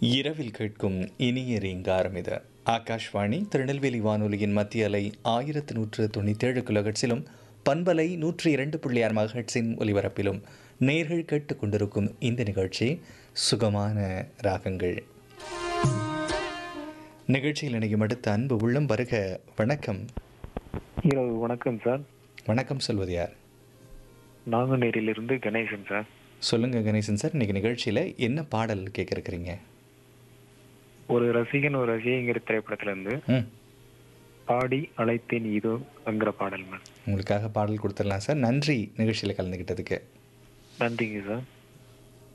இரவில் கேட்கும் இனிய ரீங்காரம் இது ஆகாஷ்வாணி திருநெல்வேலி வானொலியின் மத்திய அலை ஆயிரத்து நூற்று தொண்ணூற்றேழு கிலோஹெட்ஸிலும் பண்பலை நூற்றி இரண்டு புள்ளி ஆறு மகட்ஸின் ஒலிபரப்பிலும் நேர்கள் கேட்டுக் கொண்டிருக்கும் இந்த நிகழ்ச்சி சுகமான ராகங்கள் நிகழ்ச்சியில் இணையும் அடுத்த அன்பு உள்ளம் வருக வணக்கம் இரவு வணக்கம் சார் வணக்கம் சொல்வது யார் நாங்குநேரியிலிருந்து கணேசன் சார் சொல்லுங்க கணேசன் சார் இன்னைக்கு நிகழ்ச்சியில் என்ன பாடல் கேட்க இருக்கிறீங்க ஒரு ரசிகன் ஒரு ரசிகைங்கிற திரைப்படத்துல இருந்து ம் பாடி அழைத்தேன் இதோ அங்கிற பாடல் மேம் உங்களுக்காக பாடல் கொடுத்துடலாம் சார் நன்றி நிகழ்ச்சியில் கலந்துக்கிட்டதுக்கு நன்றிங்க சார்